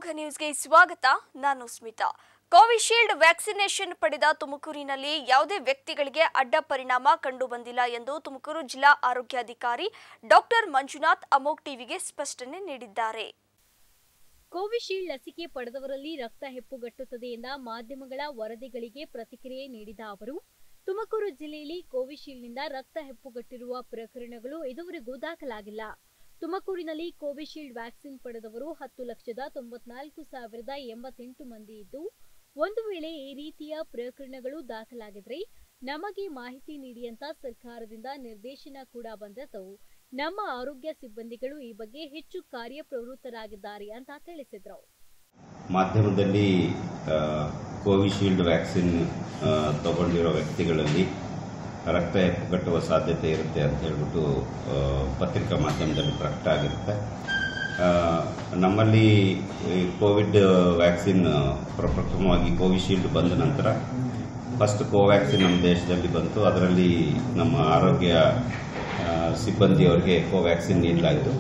ನ್ಯೂಸ್ಗೆ ಸ್ವಾಗತ ನಾನು ಸ್ಮಿತಾ ಕೋವಿಶೀಲ್ಡ್ ವ್ಯಾಕ್ಸಿನೇಷನ್ ಪಡೆದ ತುಮಕೂರಿನಲ್ಲಿ ಯಾವುದೇ ವ್ಯಕ್ತಿಗಳಿಗೆ ಅಡ್ಡ ಪರಿಣಾಮ ಕಂಡು ಬಂದಿಲ್ಲ ಎಂದು ತುಮಕೂರು ಜಿಲ್ಲಾ ಆರೋಗ್ಯಾಧಿಕಾರಿ ಡಾಕ್ಟರ್ ಮಂಜುನಾಥ್ ಅಮೋಕ್ ಟಿವಿಗೆ ಸ್ಪಷ್ಟನೆ ನೀಡಿದ್ದಾರೆ ಕೋವಿಶೀಲ್ಡ್ ಲಸಿಕೆ ಪಡೆದವರಲ್ಲಿ ರಕ್ತ ಹೆಪ್ಪುಗಟ್ಟುತ್ತದೆ ಎಂದ ಮಾಧ್ಯಮಗಳ ವರದಿಗಳಿಗೆ ಪ್ರತಿಕ್ರಿಯೆ ನೀಡಿದ ಅವರು ತುಮಕೂರು ಜಿಲ್ಲೆಯಲ್ಲಿ ಕೋವಿಶೀಲ್ಡ್ನಿಂದ ರಕ್ತ ಹೆಪ್ಪುಗಟ್ಟಿರುವ ಪ್ರಕರಣಗಳು ಇದುವರೆಗೂ ದಾಖಲಾಗಿಲ್ಲ ತುಮಕೂರಿನಲ್ಲಿ ಕೋವಿಶೀಲ್ಡ್ ವ್ಯಾಕ್ಸಿನ್ ಪಡೆದವರು ಹತ್ತು ಲಕ್ಷದ ತೊಂಬತ್ನಾಲ್ಕು ಸಾವಿರದ ಎಂಬತ್ತೆಂಟು ಮಂದಿ ಇದ್ದು ಒಂದು ವೇಳೆ ಈ ರೀತಿಯ ಪ್ರಕರಣಗಳು ದಾಖಲಾಗಿದ್ರೆ ನಮಗೆ ಮಾಹಿತಿ ನೀಡಿ ಅಂತ ಸರ್ಕಾರದಿಂದ ನಿರ್ದೇಶನ ಕೂಡ ಬಂದದ್ದು ನಮ್ಮ ಆರೋಗ್ಯ ಸಿಬ್ಬಂದಿಗಳು ಈ ಬಗ್ಗೆ ಹೆಚ್ಚು ಕಾರ್ಯಪ್ರವೃತ್ತರಾಗಿದ್ದಾರೆ ಅಂತ ತಿಳಿಸಿದ್ರು ಮಾಧ್ಯಮದಲ್ಲಿ ಆ, ಕೋವಿಶೀಲ್ಡ್ ವ್ಯಾಕ್ಸಿನ್ ಆ, ತಗೊಂಡಿರೋ ವ್ಯಕ್ತಿಗಳಲ್ಲಿ ರಕ್ತ ಹೆಪ್ಪುಗಟ್ಟುವ ಸಾಧ್ಯತೆ ಇರುತ್ತೆ ಅಂತ ಹೇಳ್ಬಿಟ್ಟು ಆ, ಪತ್ರಿಕಾ ಮಾಧ್ಯಮದಲ್ಲಿ ಪ್ರಕಟ ಆಗಿರುತ್ತೆ ಆ, ನಮ್ಮಲ್ಲಿ ಈ ಕೋವಿಡ್ ವ್ಯಾಕ್ಸಿನ್ ಪ್ರಪ್ರಥಮವಾಗಿ ಕೋವಿಶೀಲ್ಡ್ ಬಂದ ನಂತರ ಫಸ್ಟ್ ಕೋವ್ಯಾಕ್ಸಿನ್ ನಮ್ಮ ದೇಶದಲ್ಲಿ ಬಂತು ಅದರಲ್ಲಿ ನಮ್ಮ ಆರೋಗ್ಯ ಆ, ಸಿಬ್ಬಂದಿಯವರಿಗೆ ಕೋವ್ಯಾಕ್ಸಿನ್ ನೀಡಲಾಯಿತು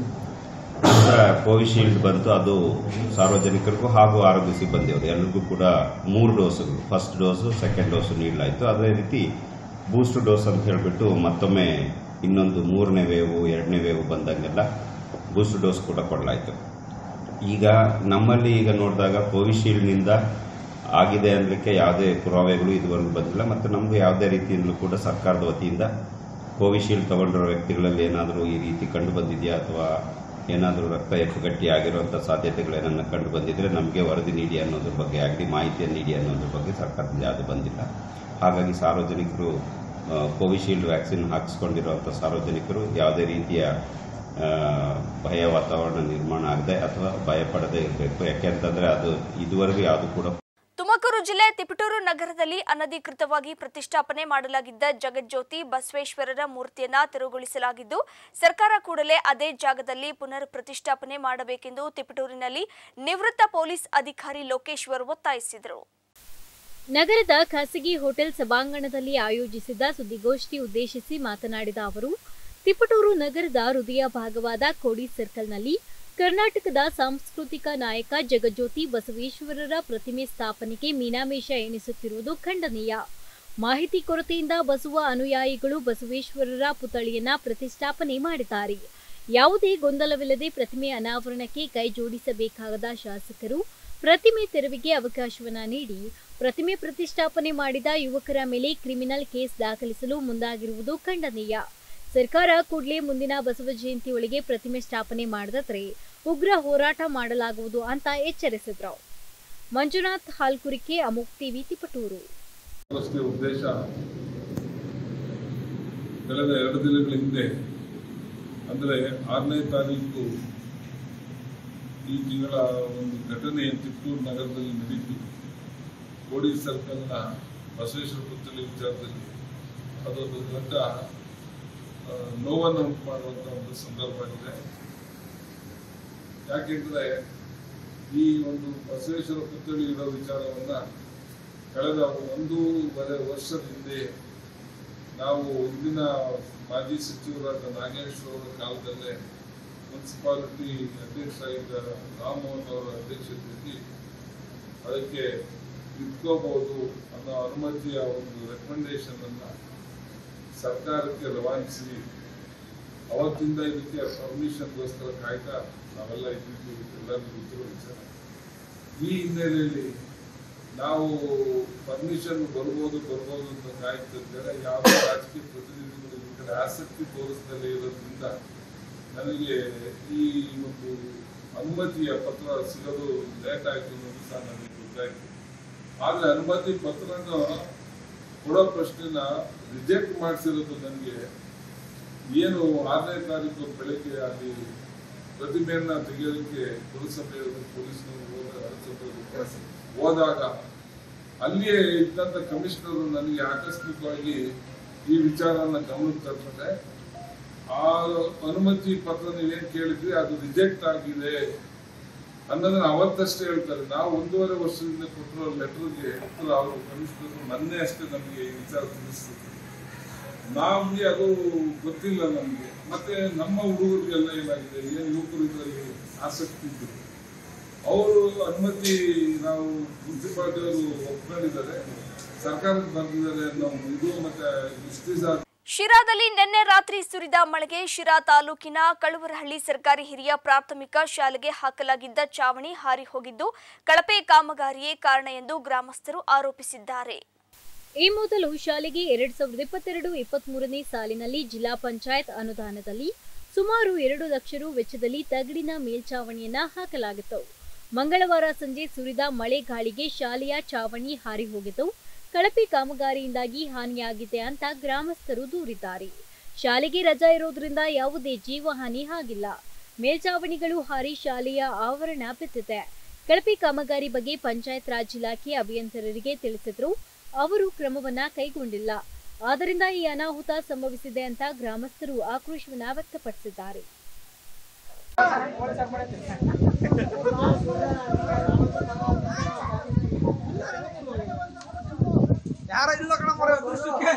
ನಂತರ ಕೋವಿಶೀಲ್ಡ್ ಬಂತು ಅದು ಸಾರ್ವಜನಿಕರಿಗೂ ಹಾಗೂ ಆರೋಗ್ಯ ಸಿಬ್ಬಂದಿಯವರು ಎಲ್ಲರಿಗೂ ಕೂಡ ಮೂರು ಡೋಸುಗಳು ಫಸ್ಟ್ ಡೋಸು ಸೆಕೆಂಡ್ ಡೋಸು ನೀಡಲಾಯಿತು ಅದೇ ರೀತಿ ಬೂಸ್ಟ್ ಡೋಸ್ ಅಂತ ಹೇಳಿಬಿಟ್ಟು ಮತ್ತೊಮ್ಮೆ ಇನ್ನೊಂದು ಮೂರನೇ ವೇವು ಎರಡನೇ ವೇವು ಬಂದಂಗೆಲ್ಲ ಬೂಸ್ಟ್ ಡೋಸ್ ಕೂಡ ಕೊಡಲಾಯಿತು ಈಗ ನಮ್ಮಲ್ಲಿ ಈಗ ನೋಡಿದಾಗ ಕೋವಿಶೀಲ್ಡ್ನಿಂದ ಆಗಿದೆ ಅನ್ನಲಿಕ್ಕೆ ಯಾವುದೇ ಪುರಾವೆಗಳು ಇದುವರೆಗೂ ಬಂದಿಲ್ಲ ಮತ್ತು ನಮಗೂ ಯಾವುದೇ ರೀತಿಯಿಂದಲೂ ಕೂಡ ಸರ್ಕಾರದ ವತಿಯಿಂದ ಕೋವಿಶೀಲ್ಡ್ ತಗೊಂಡಿರೋ ವ್ಯಕ್ತಿಗಳಲ್ಲಿ ಏನಾದರೂ ಈ ರೀತಿ ಕಂಡು ಬಂದಿದೆಯಾ ಅಥವಾ ಏನಾದರೂ ರಕ್ತ ಹೆಪ್ಪುಗಟ್ಟಿ ಆಗಿರುವಂಥ ಸಾಧ್ಯತೆಗಳೇನನ್ನ ಕಂಡು ಬಂದಿದ್ರೆ ನಮಗೆ ವರದಿ ನೀಡಿ ಅನ್ನೋದ್ರ ಬಗ್ಗೆ ಆಗಲಿ ಮಾಹಿತಿಯನ್ನು ನೀಡಿ ಅನ್ನೋದ್ರ ಬಗ್ಗೆ ಸರ್ಕಾರದಿಂದ ಯಾವುದು ಬಂದಿಲ್ಲ ಹಾಗಾಗಿ ಸಾರ್ವಜನಿಕರು ಆ, ಕೋವಿಶೀಲ್ಡ್ ವ್ಯಾಕ್ಸಿನ್ ಹಾಕಿಸ್ಕೊಂಡಿರುವಂಥ ಸಾರ್ವಜನಿಕರು ಯಾವುದೇ ರೀತಿಯ ಆ, ಭಯ ವಾತಾವರಣ ನಿರ್ಮಾಣ ಆಗದೆ ಅಥವಾ ಭಯ ಪಡದೇ ಇರಬೇಕು ಯಾಕೆಂತಂದ್ರೆ ಅದು ಇದುವರೆಗೂ ಯಾವುದು ಕೂಡ ತುಮಕೂರು ಜಿಲ್ಲೆ ತಿಪಟೂರು ನಗರದಲ್ಲಿ ಅನಧಿಕೃತವಾಗಿ ಪ್ರತಿಷ್ಠಾಪನೆ ಮಾಡಲಾಗಿದ್ದ ಜಗಜ್ಯೋತಿ ಬಸವೇಶ್ವರರ ಮೂರ್ತಿಯನ್ನ ತೆರವುಗೊಳಿಸಲಾಗಿದ್ದು ಸರ್ಕಾರ ಕೂಡಲೇ ಅದೇ ಜಾಗದಲ್ಲಿ ಪುನರ್ ಪ್ರತಿಷ್ಠಾಪನೆ ಮಾಡಬೇಕೆಂದು ತಿಪಟೂರಿನಲ್ಲಿ ನಿವೃತ್ತ ಪೊಲೀಸ್ ಅಧಿಕಾರಿ ಲೋಕೇಶ್ವರ್ ಒತ್ತಾಯಿಸಿದರು ನಗರದ ಖಾಸಗಿ ಹೋಟೆಲ್ ಸಭಾಂಗಣದಲ್ಲಿ ಆಯೋಜಿಸಿದ್ದ ಸುದ್ದಿಗೋಷ್ಠಿ ಉದ್ದೇಶಿಸಿ ಮಾತನಾಡಿದ ಅವರು ತಿಪಟೂರು ನಗರದ ಹೃದಯ ಭಾಗವಾದ ಕೋಡಿ ಸರ್ಕಲ್ನಲ್ಲಿ ಕರ್ನಾಟಕದ ಸಾಂಸ್ಕೃತಿಕ ನಾಯಕ ಜಗಜ್ಯೋತಿ ಬಸವೇಶ್ವರರ ಪ್ರತಿಮೆ ಸ್ಥಾಪನೆಗೆ ಮೀನಾಮೇಷ ಎಣಿಸುತ್ತಿರುವುದು ಖಂಡನೀಯ ಮಾಹಿತಿ ಕೊರತೆಯಿಂದ ಬಸವ ಅನುಯಾಯಿಗಳು ಬಸವೇಶ್ವರರ ಪುತ್ಥಳಿಯನ್ನ ಪ್ರತಿಷ್ಠಾಪನೆ ಮಾಡಿದ್ದಾರೆ ಯಾವುದೇ ಗೊಂದಲವಿಲ್ಲದೆ ಪ್ರತಿಮೆ ಅನಾವರಣಕ್ಕೆ ಕೈ ಜೋಡಿಸಬೇಕಾದ ಶಾಸಕರು ಪ್ರತಿಮೆ ತೆರವಿಗೆ ಅವಕಾಶವನ್ನ ನೀಡಿ ಪ್ರತಿಮೆ ಪ್ರತಿಷ್ಠಾಪನೆ ಮಾಡಿದ ಯುವಕರ ಮೇಲೆ ಕ್ರಿಮಿನಲ್ ಕೇಸ್ ದಾಖಲಿಸಲು ಮುಂದಾಗಿರುವುದು ಖಂಡನೀಯ ಸರ್ಕಾರ ಕೂಡಲೇ ಮುಂದಿನ ಬಸವ ಜಯಂತಿ ಒಳಗೆ ಪ್ರತಿಮೆ ಸ್ಥಾಪನೆ ಮಾಡದಿದ್ರೆ ಉಗ್ರ ಹೋರಾಟ ಮಾಡಲಾಗುವುದು ಅಂತ ಎಚ್ಚರಿಸಿದ್ರು ಮಂಜುನಾಥ್ ಹಾಲ್ಕುರಿಕೆ ಅಮೋಕ್ ಟಿವಿ ತಿಪಟೂರು ಪ್ರಶ್ನೆ ಉದ್ದೇಶ ಕಳೆದ ಎರಡು ದಿನಗಳ ಹಿಂದೆ ಅಂದರೆ ಆರನೇ ತಾರೀಕು ಈ ತಿಂಗಳ ಒಂದು ಘಟನೆ ಚಿತ್ತೂರು ನಗರದಲ್ಲಿ ನಡೀತು ಕೋಡಿ ಸರ್ಕಲ್ನ ಬಸವೇಶ್ವರ ಪುತ್ಥಳಿ ವಿಚಾರದಲ್ಲಿ ಅದೊಂದು ದೊಡ್ಡ ಆ, ನೋವನ್ನು ಉಂಟು ಮಾಡುವಂತ ಒಂದು ಸಂದರ್ಭ ಆಗಿದೆ ಯಾಕೆಂದ್ರೆ ಈ ಒಂದು ಬಸವೇಶ್ವರ ಪುತ್ಥಳಿ ಇರೋ ವಿಚಾರವನ್ನ ಕಳೆದ ಒಂದೂವರೆ ವರ್ಷದ ಹಿಂದೆ ನಾವು ಇಂದಿನ ಮಾಜಿ ಸಚಿವರಾದ ನಾಗೇಶ್ವರ ಅವರ ಕಾಲದಲ್ಲೇ ಮುನ್ಸಿಪಾಲಿಟಿ ಅಧ್ಯಕ್ಷರಾಗಿದ್ದ ರಾಮಮೋಹನ್ ಅವರ ಅಧ್ಯಕ್ಷತೆಯಲ್ಲಿ ಅದಕ್ಕೆ ಇಟ್ಕೋಬಹುದು ಅನ್ನೋ ಅನುಮತಿಯ ಒಂದು ರೆಕಮೆಂಡೇಶನ್ ಅನ್ನ ಸರ್ಕಾರಕ್ಕೆ ರವಾನಿಸಿ ಅವತ್ತಿಂದ ಇದಕ್ಕೆ ಪರ್ಮಿಷನ್ಗೋಸ್ಕರ ಕಾಯ್ತಾ ನಾವೆಲ್ಲ ಇದ್ದಿದ್ದು ಎಲ್ಲರಿಗೂ ಗೊತ್ತಿರೋ ವಿಚಾರ ಈ ಹಿನ್ನೆಲೆಯಲ್ಲಿ ನಾವು ಪರ್ಮಿಷನ್ ಬರ್ಬೋದು ಬರ್ಬೋದು ಅಂತ ಕಾಯ್ತಿದ್ದೇನೆ ಯಾವ ರಾಜಕೀಯ ಪ್ರತಿನಿಧಿಗಳು ಈ ಕಡೆ ಆಸಕ್ತಿ ತೋರಿಸದಲ್ಲೇ ಇರೋದ್ರಿಂದ ನನಗೆ ಈ ಒಂದು ಅನುಮತಿಯ ಪತ್ರ ಸಿಗೋದು ಲೇಟ್ ಆಯ್ತು ಅನ್ನೋದು ಸಹ ನನಗೆ ಗೊತ್ತಾಯ್ತು ಆದ್ರೆ ಅನುಮತಿ ಪತ್ರನ ಕೊಡೋ ಪ್ರಶ್ನೆನ ರಿಜೆಕ್ಟ್ ಮಾಡಿಸಿರೋದು ನನಗೆ ಏನು ಆರನೇ ತಾರೀಕು ಬೆಳಗ್ಗೆ ಅಲ್ಲಿ ಪ್ರತಿಮೆಯನ್ನ ತೆಗೆಯೋದಕ್ಕೆ ಪುರಸಭೆ ಪೊಲೀಸ್ನವರು ಹೋದ ಅರಸಭೆಯವರು ಹೋದಾಗ ಅಲ್ಲಿಯೇ ಇದ್ದಂತ ಕಮಿಷನರ್ ನನಗೆ ಆಕಸ್ಮಿಕವಾಗಿ ಈ ವಿಚಾರನ ಗಮನಕ್ಕೆ ತರ್ತಾರೆ ಆ ಅನುಮತಿ ಪತ್ರ ನೀವೇನ್ ಕೇಳಿದ್ರಿ ಅದು ರಿಜೆಕ್ಟ್ ಆಗಿದೆ ಅನ್ನೋದನ್ನ ಅವತ್ತಷ್ಟೇ ಹೇಳ್ತಾರೆ ನಾವು ಒಂದೂವರೆ ವರ್ಷದಿಂದ ಕೊಟ್ಟಿರೋ ಲೆಟರ್ಗೆ ಉತ್ತರ ಅವರು ಕಮಿಷನರ್ ಮೊನ್ನೆ ಅಷ್ಟೇ ನಮಗೆ ಈ ವಿಚಾರ ತಿಳಿಸಿದ್ರು ನಮ್ಗೆ ಅದು ಗೊತ್ತಿಲ್ಲ ನಮ್ಗೆ ಮತ್ತೆ ನಮ್ಮ ಹುಡುಗರಿಗೆಲ್ಲ ಏನಾಗಿದೆ ಏನ್ ಯುವಕರು ಇದರಲ್ಲಿ ಆಸಕ್ತಿ ಇದ್ರು ಅವರು ಅನುಮತಿ ನಾವು ಮುನ್ಸಿಪಾಲಿಟಿ ಅವರು ಒಪ್ಕೊಂಡಿದ್ದಾರೆ ಸರ್ಕಾರಕ್ಕೆ ಬಂದಿದ್ದಾರೆ ಅನ್ನೋ ಇದು ಮತ್ತೆ ಇಷ್ಟು ದಿವಸ ಶಿರಾದಲ್ಲಿ ನಿನ್ನೆ ರಾತ್ರಿ ಸುರಿದ ಮಳೆಗೆ ಶಿರಾ ತಾಲೂಕಿನ ಕಳುವರಹಳ್ಳಿ ಸರ್ಕಾರಿ ಹಿರಿಯ ಪ್ರಾಥಮಿಕ ಶಾಲೆಗೆ ಹಾಕಲಾಗಿದ್ದ ಚಾವಣಿ ಹಾರಿ ಹೋಗಿದ್ದು ಕಳಪೆ ಕಾಮಗಾರಿಯೇ ಕಾರಣ ಎಂದು ಗ್ರಾಮಸ್ಥರು ಆರೋಪಿಸಿದ್ದಾರೆ ಈ ಮೊದಲು ಶಾಲೆಗೆ ಎರಡ್ ಸಾವಿರದ ಇಪ್ಪತ್ತೆರಡು ಇಪ್ಪತ್ಮೂರನೇ ಸಾಲಿನಲ್ಲಿ ಜಿಲ್ಲಾ ಪಂಚಾಯತ್ ಅನುದಾನದಲ್ಲಿ ಸುಮಾರು ಎರಡು ಲಕ್ಷ ರು ವೆಚ್ಚದಲ್ಲಿ ತಗಡಿನ ಮೇಲ್ಚಾವಣಿಯನ್ನ ಹಾಕಲಾಗಿತ್ತು ಮಂಗಳವಾರ ಸಂಜೆ ಸುರಿದ ಮಳೆ ಗಾಳಿಗೆ ಶಾಲೆಯ ಚಾವಣಿ ಹಾರಿ ಹೋಗಿದ್ದು ಕಳಪೆ ಕಾಮಗಾರಿಯಿಂದಾಗಿ ಹಾನಿಯಾಗಿದೆ ಅಂತ ಗ್ರಾಮಸ್ಥರು ದೂರಿದ್ದಾರೆ ಶಾಲೆಗೆ ರಜಾ ಇರೋದ್ರಿಂದ ಯಾವುದೇ ಜೀವಹಾನಿ ಆಗಿಲ್ಲ ಮೇಲ್ಚಾವಣಿಗಳು ಹಾರಿ ಶಾಲೆಯ ಆವರಣ ಬಿದ್ದಿದೆ ಕಳಪೆ ಕಾಮಗಾರಿ ಬಗ್ಗೆ ಪಂಚಾಯತ್ ರಾಜ್ ಇಲಾಖೆ ಅಭಿಯಂತರರಿಗೆ ತಿಳಿಸಿದ್ರು ಅವರು ಕ್ರಮವನ್ನ ಕೈಗೊಂಡಿಲ್ಲ ಆದ್ದರಿಂದ ಈ ಅನಾಹುತ ಸಂಭವಿಸಿದೆ ಅಂತ ಗ್ರಾಮಸ್ಥರು ಆಕ್ರೋಶವನ್ನ ವ್ಯಕ್ತಪಡಿಸಿದ್ದಾರೆ ಯಾರ ಇಲ್ಲ ಕಣ ಮರ ಅದೃಷ್ಟಕ್ಕೆ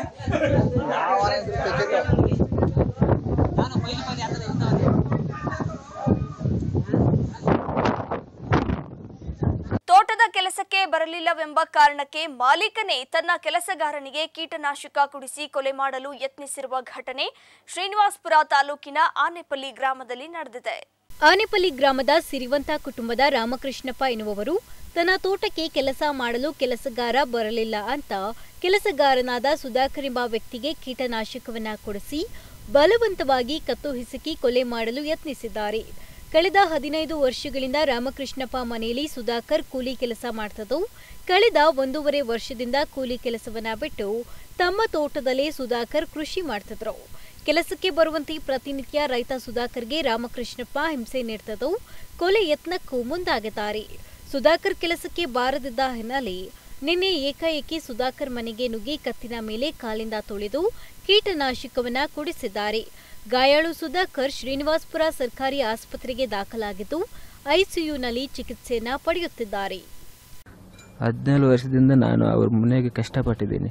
ತೋಟದ ಕೆಲಸಕ್ಕೆ ಬರಲಿಲ್ಲವೆಂಬ ಕಾರಣಕ್ಕೆ ಮಾಲೀಕನೇ ತನ್ನ ಕೆಲಸಗಾರನಿಗೆ ಕೀಟನಾಶಕ ಕುಡಿಸಿ ಕೊಲೆ ಮಾಡಲು ಯತ್ನಿಸಿರುವ ಘಟನೆ ಶ್ರೀನಿವಾಸ್ಪುರ ತಾಲೂಕಿನ ಆನೆಪಲ್ಲಿ ಗ್ರಾಮದಲ್ಲಿ ನಡೆದಿದೆ ಆನೆಪಲ್ಲಿ ಗ್ರಾಮದ ಸಿರಿವಂತ ಕುಟುಂಬದ ರಾಮಕೃಷ್ಣಪ್ಪ ಎನ್ನುವವರು ತನ್ನ ತೋಟಕ್ಕೆ ಕೆಲಸ ಮಾಡಲು ಕೆಲಸಗಾರ ಬರಲಿಲ್ಲ ಅಂತ ಕೆಲಸಗಾರನಾದ ಸುಧಾಕರ್ ಎಂಬ ವ್ಯಕ್ತಿಗೆ ಕೀಟನಾಶಕವನ್ನ ಕೊಡಿಸಿ ಬಲವಂತವಾಗಿ ಕತ್ತು ಹಿಸುಕಿ ಕೊಲೆ ಮಾಡಲು ಯತ್ನಿಸಿದ್ದಾರೆ ಕಳೆದ ಹದಿನೈದು ವರ್ಷಗಳಿಂದ ರಾಮಕೃಷ್ಣಪ್ಪ ಮನೆಯಲ್ಲಿ ಸುಧಾಕರ್ ಕೂಲಿ ಕೆಲಸ ಮಾಡ್ತದ್ದು ಕಳೆದ ಒಂದೂವರೆ ವರ್ಷದಿಂದ ಕೂಲಿ ಕೆಲಸವನ್ನ ಬಿಟ್ಟು ತಮ್ಮ ತೋಟದಲ್ಲೇ ಸುಧಾಕರ್ ಕೃಷಿ ಮಾಡ್ತಿದ್ರು ಕೆಲಸಕ್ಕೆ ಬರುವಂತೆ ಪ್ರತಿನಿತ್ಯ ರೈತ ಸುಧಾಕರ್ಗೆ ರಾಮಕೃಷ್ಣಪ್ಪ ಹಿಂಸೆ ನೀಡ್ತದ್ದು ಕೊಲೆ ಯತ್ನಕ್ಕೂ ಮುಂದಾಗಿದ್ದಾರೆ ಸುಧಾಕರ್ ಕೆಲಸಕ್ಕೆ ಬಾರದಿದ್ದ ಹಿನ್ನೆಲೆ ನಿನ್ನೆ ಏಕಾಏಕಿ ಸುಧಾಕರ್ ಮನೆಗೆ ನುಗ್ಗಿ ಕತ್ತಿನ ಮೇಲೆ ಕಾಲಿಂದ ತೊಳೆದು ಕೀಟನಾಶಕವನ್ನ ಕುಡಿಸಿದ್ದಾರೆ ಗಾಯಾಳು ಸುಧಾಕರ್ ಶ್ರೀನಿವಾಸ್ಪುರ ಸರ್ಕಾರಿ ಆಸ್ಪತ್ರೆಗೆ ದಾಖಲಾಗಿದ್ದು ಐಸಿಯುನಲ್ಲಿ ಚಿಕಿತ್ಸೆಯನ್ನ ಪಡೆಯುತ್ತಿದ್ದಾರೆ ಹದಿನೇಳು ವರ್ಷದಿಂದ ನಾನು ಅವ್ರ ಮನೆಗೆ ಕಷ್ಟಪಟ್ಟಿದ್ದೀನಿ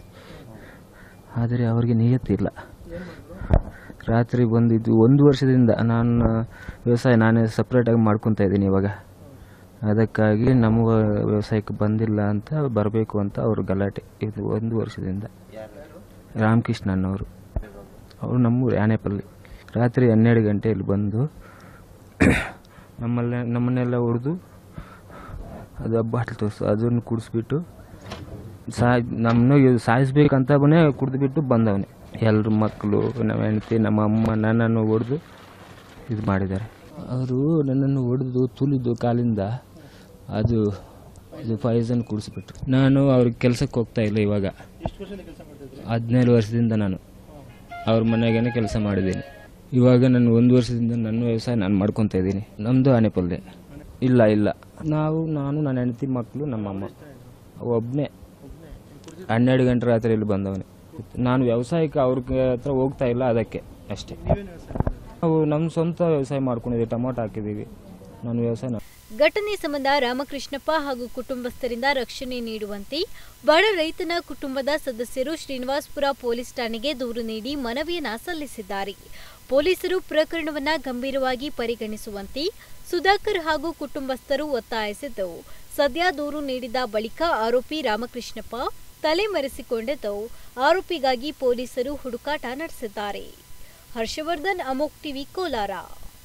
ಆದರೆ ಅವ್ರಿಗೆ ನಿಯತ್ತಿಲ್ಲ ರಾತ್ರಿ ಬಂದಿದ್ದು ಒಂದು ವರ್ಷದಿಂದ ನಾನು ವ್ಯವಸಾಯ ನಾನೇ ಸಪ್ರೇಟಾಗಿ ಮಾಡ್ಕೊತಾ ಇದ್ದೀನಿ ಇವಾಗ ಅದಕ್ಕಾಗಿ ನಮ್ಮ ವ್ಯವಸಾಯಕ್ಕೆ ಬಂದಿಲ್ಲ ಅಂತ ಬರಬೇಕು ಅಂತ ಅವರು ಗಲಾಟೆ ಇದು ಒಂದು ವರ್ಷದಿಂದ ರಾಮಕೃಷ್ಣನವರು ಅವರು ನಮ್ಮೂರು ಆನೆಪಲ್ಲಿ ರಾತ್ರಿ ಹನ್ನೆರಡು ಗಂಟೆಯಲ್ಲಿ ಬಂದು ನಮ್ಮಲ್ಲ ನಮ್ಮನ್ನೆಲ್ಲ ಹೊಡೆದು ಅದು ಬಾಟ್ಲ್ ತೋರಿಸು ಅದನ್ನು ಕುಡಿಸ್ಬಿಟ್ಟು ಸಾಯ್ ನಮ್ಮನ್ನು ಸಾಯಿಸ್ಬೇಕಂತ ಬನೇ ಕುಡಿದ್ಬಿಟ್ಟು ಬಂದವನೆ ಎಲ್ಲರ ಮಕ್ಕಳು ನಮ್ಮ ಹೆಂಡತಿ ನಮ್ಮ ಅಮ್ಮ ನನ್ನನ್ನು ಹೊಡೆದು ಇದು ಮಾಡಿದ್ದಾರೆ ಅವರು ನನ್ನನ್ನು ಹೊಡೆದು ತುಲಿದು ಕಾಲಿಂದ ಅದು ಇದು ಪಾಯ್ಸನ್ ಕುಡಿಸ್ಬಿಟ್ರು ನಾನು ಅವ್ರಿಗೆ ಕೆಲಸಕ್ಕೆ ಹೋಗ್ತಾ ಇಲ್ಲ ಇವಾಗ ಹದಿನೇಳು ವರ್ಷದಿಂದ ನಾನು ಅವ್ರ ಮನೆಗೇನೆ ಕೆಲಸ ಮಾಡಿದ್ದೀನಿ ಇವಾಗ ನಾನು ಒಂದು ವರ್ಷದಿಂದ ನನ್ನ ವ್ಯವಸಾಯ ನಾನು ಮಾಡ್ಕೊತಾ ಇದ್ದೀನಿ ನಮ್ಮದು ಆನೆಪಲ್ಲೆ ಇಲ್ಲ ಇಲ್ಲ ನಾವು ನಾನು ನನ್ನ ಹೆಂಡತಿ ಮಕ್ಕಳು ನಮ್ಮಮ್ಮ ಒಬ್ಬನೇ ಹನ್ನೆರಡು ಗಂಟೆ ರಾತ್ರಿಯಲ್ಲಿ ಬಂದವನೇ ನಾನು ವ್ಯವಸಾಯಕ್ಕೆ ಅವ್ರ ಹತ್ರ ಹೋಗ್ತಾ ಇಲ್ಲ ಅದಕ್ಕೆ ಅಷ್ಟೇ ನಾವು ನಮ್ಮ ಸ್ವಂತ ವ್ಯವಸಾಯ ಮಾಡ್ಕೊಂಡಿದ್ದೀವಿ ಟೊಮೊಟೊ ಹಾಕಿದ್ದೀವಿ ನಾನು ವ್ಯವಸಾಯ ನಾ- ಘಟನೆ ಸಂಬಂಧ ರಾಮಕೃಷ್ಣಪ್ಪ ಹಾಗೂ ಕುಟುಂಬಸ್ಥರಿಂದ ರಕ್ಷಣೆ ನೀಡುವಂತೆ ಬಡ ರೈತನ ಕುಟುಂಬದ ಸದಸ್ಯರು ಶ್ರೀನಿವಾಸ್ಪುರ ಪೊಲೀಸ್ ಠಾಣೆಗೆ ದೂರು ನೀಡಿ ಮನವಿಯನ್ನ ಸಲ್ಲಿಸಿದ್ದಾರೆ ಪೊಲೀಸರು ಪ್ರಕರಣವನ್ನ ಗಂಭೀರವಾಗಿ ಪರಿಗಣಿಸುವಂತೆ ಸುಧಾಕರ್ ಹಾಗೂ ಕುಟುಂಬಸ್ಥರು ಒತ್ತಾಯಿಸಿದ್ದು ಸದ್ಯ ದೂರು ನೀಡಿದ ಬಳಿಕ ಆರೋಪಿ ರಾಮಕೃಷ್ಣಪ್ಪ ತಲೆಮರೆಸಿಕೊಂಡಿದ್ದು ಆರೋಪಿಗಾಗಿ ಪೊಲೀಸರು ಹುಡುಕಾಟ ನಡೆಸಿದ್ದಾರೆ ಹರ್ಷವರ್ಧನ್ ಅಮೋಕ್ ಟಿವಿ ಕೋಲಾರ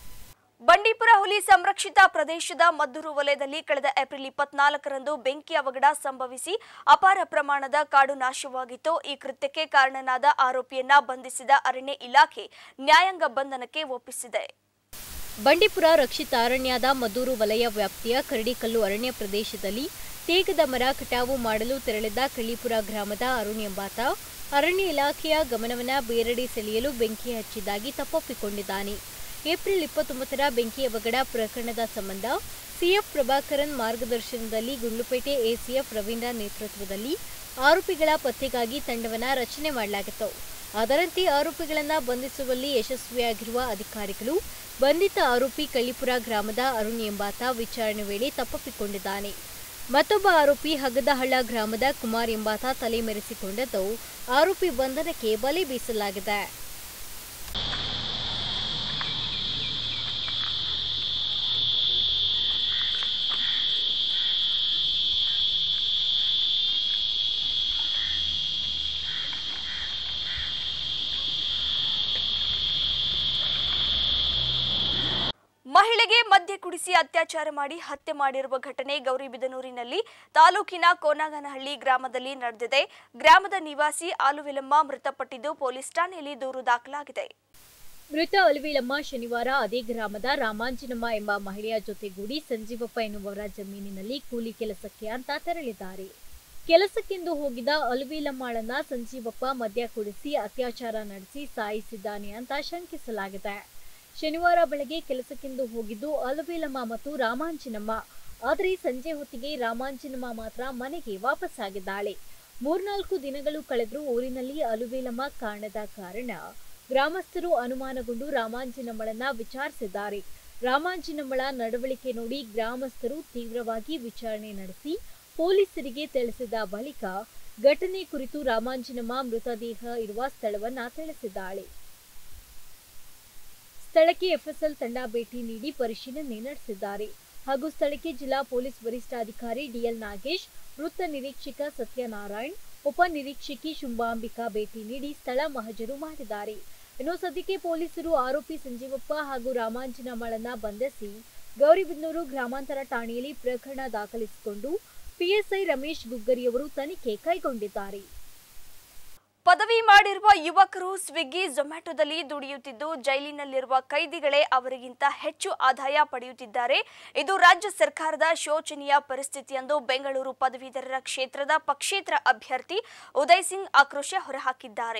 ಬಂಡೀಪುರ ಹುಲಿ ಸಂರಕ್ಷಿತ ಪ್ರದೇಶದ ಮದ್ದೂರು ವಲಯದಲ್ಲಿ ಕಳೆದ ಏಪ್ರಿಲ್ ಇಪ್ಪತ್ನಾಲ್ಕರಂದು ಬೆಂಕಿ ಅವಘಡ ಸಂಭವಿಸಿ ಅಪಾರ ಪ್ರಮಾಣದ ಕಾಡು ನಾಶವಾಗಿತ್ತು ಈ ಕೃತ್ಯಕ್ಕೆ ಕಾರಣನಾದ ಆರೋಪಿಯನ್ನ ಬಂಧಿಸಿದ ಅರಣ್ಯ ಇಲಾಖೆ ನ್ಯಾಯಾಂಗ ಬಂಧನಕ್ಕೆ ಒಪ್ಪಿಸಿದೆ ಬಂಡೀಪುರ ರಕ್ಷಿತ ಅರಣ್ಯದ ಮದ್ದೂರು ವಲಯ ವ್ಯಾಪ್ತಿಯ ಕರಡಿಕಲ್ಲು ಅರಣ್ಯ ಪ್ರದೇಶದಲ್ಲಿ ತೇಗದ ಮರ ಕಟಾವು ಮಾಡಲು ತೆರಳಿದ್ದ ಕಳ್ಳಿಪುರ ಗ್ರಾಮದ ಅರುಣ್ ಎಂಬಾತ ಅರಣ್ಯ ಇಲಾಖೆಯ ಗಮನವನ್ನ ಬೇರೆಡೆ ಸೆಳೆಯಲು ಬೆಂಕಿ ಹಚ್ಚಿದ್ದಾಗಿ ತಪ್ಪೊಪ್ಪಿಕೊಂಡಿದ್ದಾನೆ ಏಪ್ರಿಲ್ ಇಪ್ಪತ್ತೊಂಬತ್ತರ ಬೆಂಕಿ ಅವಘಡ ಪ್ರಕರಣದ ಸಂಬಂಧ ಸಿಎಫ್ ಪ್ರಭಾಕರನ್ ಮಾರ್ಗದರ್ಶನದಲ್ಲಿ ಗುಂಡ್ಲುಪೇಟೆ ಎಸಿಎಫ್ ರವೀಂದ್ರ ನೇತೃತ್ವದಲ್ಲಿ ಆರೋಪಿಗಳ ಪತ್ತೆಗಾಗಿ ತಂಡವನ್ನ ರಚನೆ ಮಾಡಲಾಗಿತ್ತು ಅದರಂತೆ ಆರೋಪಿಗಳನ್ನ ಬಂಧಿಸುವಲ್ಲಿ ಯಶಸ್ವಿಯಾಗಿರುವ ಅಧಿಕಾರಿಗಳು ಬಂಧಿತ ಆರೋಪಿ ಕಳ್ಳಿಪುರ ಗ್ರಾಮದ ಅರುಣ್ ಎಂಬಾತ ವಿಚಾರಣೆ ವೇಳೆ ತಪ್ಪೊಪ್ಪಿಕೊಂಡಿದ್ದಾನೆ ಮತ್ತೊಬ್ಬ ಆರೋಪಿ ಹಗದಹಳ್ಳ ಗ್ರಾಮದ ಕುಮಾರ್ ಎಂಬಾತ ತಲೆಮರೆಸಿಕೊಂಡಿದ್ದು ಆರೋಪಿ ಬಂಧನಕ್ಕೆ ಬಲೆ ಬೀಸಲಾಗಿದೆ ಕುಡಿಸಿ ಅತ್ಯಾಚಾರ ಮಾಡಿ ಹತ್ಯೆ ಮಾಡಿರುವ ಘಟನೆ ಗೌರಿಬಿದನೂರಿನಲ್ಲಿ ತಾಲೂಕಿನ ಕೋನಾಗನಹಳ್ಳಿ ಗ್ರಾಮದಲ್ಲಿ ನಡೆದಿದೆ ಗ್ರಾಮದ ನಿವಾಸಿ ಆಲುವೆಲಮ್ಮ ಮೃತಪಟ್ಟಿದ್ದು ಪೊಲೀಸ್ ಠಾಣೆಯಲ್ಲಿ ದೂರು ದಾಖಲಾಗಿದೆ ಮೃತ ಅಲುವೇಲಮ್ಮ ಶನಿವಾರ ಅದೇ ಗ್ರಾಮದ ರಾಮಾಂಜನಮ್ಮ ಎಂಬ ಮಹಿಳೆಯ ಜೊತೆಗೂಡಿ ಸಂಜೀವಪ್ಪ ಎನ್ನುವವರ ಜಮೀನಿನಲ್ಲಿ ಕೂಲಿ ಕೆಲಸಕ್ಕೆ ಅಂತ ತೆರಳಿದ್ದಾರೆ ಕೆಲಸಕ್ಕೆಂದು ಹೋಗಿದ್ದ ಅಲುವೇಲಮ್ಮಳನ್ನ ಸಂಜೀವಪ್ಪ ಮದ್ಯ ಕುಡಿಸಿ ಅತ್ಯಾಚಾರ ನಡೆಸಿ ಸಾಯಿಸಿದ್ದಾನೆ ಅಂತ ಶಂಕಿಸಲಾಗಿದೆ ಶನಿವಾರ ಬೆಳಗ್ಗೆ ಕೆಲಸಕ್ಕೆಂದು ಹೋಗಿದ್ದು ಅಲುವೇಲಮ್ಮ ಮತ್ತು ರಾಮಾಂಜನಮ್ಮ ಆದರೆ ಸಂಜೆ ಹೊತ್ತಿಗೆ ರಾಮಾಂಜನಮ್ಮ ಮಾತ್ರ ಮನೆಗೆ ವಾಪಸ್ಸಾಗಿದ್ದಾಳೆ ಮೂರ್ನಾಲ್ಕು ದಿನಗಳು ಕಳೆದ್ರೂ ಊರಿನಲ್ಲಿ ಅಲುವೇಲಮ್ಮ ಕಾಣದ ಕಾರಣ ಗ್ರಾಮಸ್ಥರು ಅನುಮಾನಗೊಂಡು ರಾಮಾಂಜನಮ್ಮಳನ್ನ ವಿಚಾರಿಸಿದ್ದಾರೆ ರಾಮಾಂಜನಮ್ಮಳ ನಡವಳಿಕೆ ನೋಡಿ ಗ್ರಾಮಸ್ಥರು ತೀವ್ರವಾಗಿ ವಿಚಾರಣೆ ನಡೆಸಿ ಪೊಲೀಸರಿಗೆ ತಿಳಿಸಿದ ಬಳಿಕ ಘಟನೆ ಕುರಿತು ರಾಮಾಂಜನಮ್ಮ ಮೃತದೇಹ ಇರುವ ಸ್ಥಳವನ್ನ ತಿಳಿಸಿದ್ದಾಳೆ ಸ್ಥಳಕ್ಕೆ ಎಫ್ಎಸ್ಎಲ್ ತಂಡ ಭೇಟಿ ನೀಡಿ ಪರಿಶೀಲನೆ ನಡೆಸಿದ್ದಾರೆ ಹಾಗೂ ಸ್ಥಳಕ್ಕೆ ಜಿಲ್ಲಾ ಪೊಲೀಸ್ ವರಿಷ್ಠಾಧಿಕಾರಿ ಡಿಎಲ್ ನಾಗೇಶ್ ವೃತ್ತ ನಿರೀಕ್ಷಕ ಸತ್ಯನಾರಾಯಣ್ ಉಪ ನಿರೀಕ್ಷಕಿ ಶುಂಭಾಂಬಿಕಾ ಭೇಟಿ ನೀಡಿ ಸ್ಥಳ ಮಹಜರು ಮಾಡಿದ್ದಾರೆ ಇನ್ನು ಸದ್ಯಕ್ಕೆ ಪೊಲೀಸರು ಆರೋಪಿ ಸಂಜೀವಪ್ಪ ಹಾಗೂ ರಾಮಾಂಜನಮ್ಮಳನ್ನ ಬಂಧಿಸಿ ಗೌರಿಬಿದನೂರು ಗ್ರಾಮಾಂತರ ಠಾಣೆಯಲ್ಲಿ ಪ್ರಕರಣ ದಾಖಲಿಸಿಕೊಂಡು ಪಿಎಸ್ಐ ರಮೇಶ್ ಗುಗ್ಗರಿಯವರು ತನಿಖೆ ಕೈಗೊಂಡಿದ್ದಾರೆ ಪದವಿ ಮಾಡಿರುವ ಯುವಕರು ಸ್ವಿಗ್ಗಿ ಝೊಮ್ಯಾಟೊದಲ್ಲಿ ದುಡಿಯುತ್ತಿದ್ದು ಜೈಲಿನಲ್ಲಿರುವ ಕೈದಿಗಳೇ ಅವರಿಗಿಂತ ಹೆಚ್ಚು ಆದಾಯ ಪಡೆಯುತ್ತಿದ್ದಾರೆ ಇದು ರಾಜ್ಯ ಸರ್ಕಾರದ ಶೋಚನೀಯ ಪರಿಸ್ಥಿತಿ ಎಂದು ಬೆಂಗಳೂರು ಪದವೀಧರರ ಕ್ಷೇತ್ರದ ಪಕ್ಷೇತರ ಅಭ್ಯರ್ಥಿ ಉದಯ್ ಸಿಂಗ್ ಆಕ್ರೋಶ ಹೊರಹಾಕಿದ್ದಾರೆ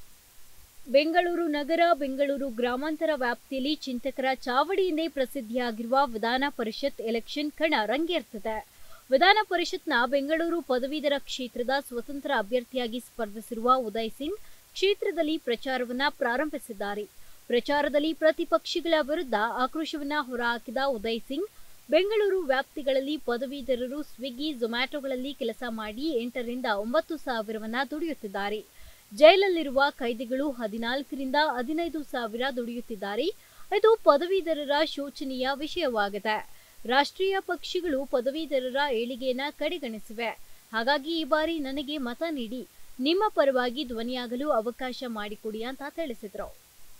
ಬೆಂಗಳೂರು ನಗರ ಬೆಂಗಳೂರು ಗ್ರಾಮಾಂತರ ವ್ಯಾಪ್ತಿಯಲ್ಲಿ ಚಿಂತಕರ ಚಾವಡಿಯೆಂದೇ ಪ್ರಸಿದ್ಧಿಯಾಗಿರುವ ವಿಧಾನ ಪರಿಷತ್ ಎಲೆಕ್ಷನ್ ಕಣ ರಂಗೇರ್ತದೆ ವಿಧಾನ ಪರಿಷತ್ನ ಬೆಂಗಳೂರು ಪದವೀಧರ ಕ್ಷೇತ್ರದ ಸ್ವತಂತ್ರ ಅಭ್ಯರ್ಥಿಯಾಗಿ ಸ್ಪರ್ಧಿಸಿರುವ ಉದಯ್ ಸಿಂಗ್ ಕ್ಷೇತ್ರದಲ್ಲಿ ಪ್ರಚಾರವನ್ನ ಪ್ರಾರಂಭಿಸಿದ್ದಾರೆ ಪ್ರಚಾರದಲ್ಲಿ ಪ್ರತಿಪಕ್ಷಿಗಳ ವಿರುದ್ಧ ಆಕ್ರೋಶವನ್ನ ಹೊರಹಾಕಿದ ಉದಯ್ ಸಿಂಗ್ ಬೆಂಗಳೂರು ವ್ಯಾಪ್ತಿಗಳಲ್ಲಿ ಪದವೀಧರರು ಸ್ವಿಗ್ಗಿ ಝೊಮ್ಯಾಟೊಗಳಲ್ಲಿ ಕೆಲಸ ಮಾಡಿ ಎಂಟರಿಂದ ಒಂಬತ್ತು ಸಾವಿರವನ್ನ ದುಡಿಯುತ್ತಿದ್ದಾರೆ ಜೈಲಲ್ಲಿರುವ ಕೈದಿಗಳು ಹದಿನಾಲ್ಕರಿಂದ ಹದಿನೈದು ಸಾವಿರ ದುಡಿಯುತ್ತಿದ್ದಾರೆ ಇದು ಪದವೀಧರರ ಶೋಚನೀಯ ವಿಷಯವಾಗಿದೆ ರಾಷ್ಟ್ರೀಯ ಪಕ್ಷಿಗಳು ಪದವೀಧರರ ಏಳಿಗೆಯನ್ನ ಕಡೆಗಣಿಸಿವೆ ಹಾಗಾಗಿ ಈ ಬಾರಿ ನನಗೆ ಮತ ನೀಡಿ ನಿಮ್ಮ ಪರವಾಗಿ ಧ್ವನಿಯಾಗಲು ಅವಕಾಶ ಮಾಡಿಕೊಡಿ ಅಂತ ತಿಳಿಸಿದ್ರು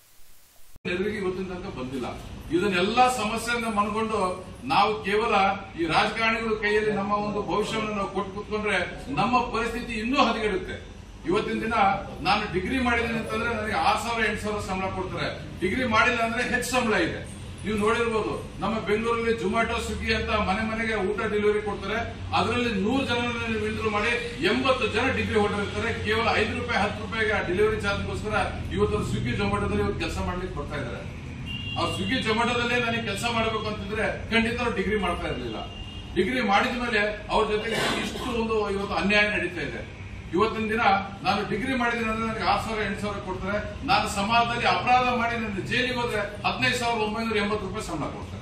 ನೆರವಿಗೆ ಇವತ್ತಿನ ತನಕ ಬಂದಿಲ್ಲ ಇದನ್ನೆಲ್ಲ ಸಮಸ್ಯೆಯನ್ನ ಮನಗೊಂಡು ನಾವು ಕೇವಲ ಈ ರಾಜಕಾರಣಿಗಳ ಕೈಯಲ್ಲಿ ನಮ್ಮ ಒಂದು ಭವಿಷ್ಯವನ್ನು ನಾವು ಕೊಟ್ಟು ಕೂತ್ಕೊಂಡ್ರೆ ನಮ್ಮ ಪರಿಸ್ಥಿತಿ ಇನ್ನೂ ಹದಗೆಡುತ್ತೆ ಇವತ್ತಿನ ದಿನ ನಾನು ಡಿಗ್ರಿ ಮಾಡಿದ್ದೀನಿ ಅಂತಂದ್ರೆ ನನಗೆ ಆರ್ ಸಾವಿರ ಎಂಟು ಸಾವಿರ ಸಂಬಳ ಕೊಡ್ತಾರೆ ಡಿಗ್ರಿ ಮಾಡಿಲ್ಲ ಅಂದ್ರೆ ಹೆಚ್ಚು ಸಂಬಳ ಇದೆ ನೀವು ನೋಡಿರ್ಬೋದು ನಮ್ಮ ಬೆಂಗಳೂರಲ್ಲಿ ಜೊಮ್ಯಾಟೊ ಸ್ವಿಗ್ಗಿ ಅಂತ ಮನೆ ಮನೆಗೆ ಊಟ ಡೆಲಿವರಿ ಕೊಡ್ತಾರೆ ಅದರಲ್ಲಿ ನೂರು ಜನ ವಿಂದ್ರು ಮಾಡಿ ಎಂಬತ್ತು ಜನ ಡಿಗ್ರಿ ಹೋಲ್ಡರ್ ಇರ್ತಾರೆ ಕೇವಲ ಐದು ರೂಪಾಯಿ ಹತ್ತು ರೂಪಾಯಿಗೆ ಡೆಲಿವರಿ ಚಾರ್ಜ್ಗೋಸ್ಕರ ಇವತ್ತು ಸ್ವಿಗ್ಗಿ ಜೊಮ್ಯಾಟೊದಲ್ಲಿ ಇವತ್ತು ಕೆಲಸ ಮಾಡ್ಲಿಕ್ಕೆ ಬರ್ತಾ ಇದ್ದಾರೆ ಅವ್ರು ಸ್ವಿಗ್ಗಿ ಜೊಮ್ಯಾಟೊದಲ್ಲೇ ನನಗೆ ಕೆಲಸ ಮಾಡಬೇಕು ಅಂತಿದ್ರೆ ಖಂಡಿತ ಅವ್ರು ಡಿಗ್ರಿ ಮಾಡ್ತಾ ಇರಲಿಲ್ಲ ಡಿಗ್ರಿ ಮಾಡಿದ ಮೇಲೆ ಅವ್ರ ಜೊತೆಗೆ ಇಷ್ಟು ಒಂದು ಇವತ್ತು ಅನ್ಯಾಯ ನಡೀತಾ ಇದೆ ಇವತ್ತಿನ ದಿನ ನಾನು ಡಿಗ್ರಿ ಮಾಡಿದ್ದೀನಿ ಅಂದ್ರೆ ನನಗೆ ಆರು ಸಾವಿರ ಎಂಟು ಸಾವಿರ ಕೊಡ್ತಾರೆ ನಾನು ಸಮಾಜದಲ್ಲಿ ಅಪರಾಧ ಮಾಡಿ ನನ್ನ ಜೈಲಿಗೆ ಹೋದ್ರೆ ಹದಿನೈದು ಸಾವಿರದ ಒಂಬೈನೂರ ಎಂಬತ್ತು ರೂಪಾಯಿ ಸಂಬಳ ಕೊಡ್ತಾರೆ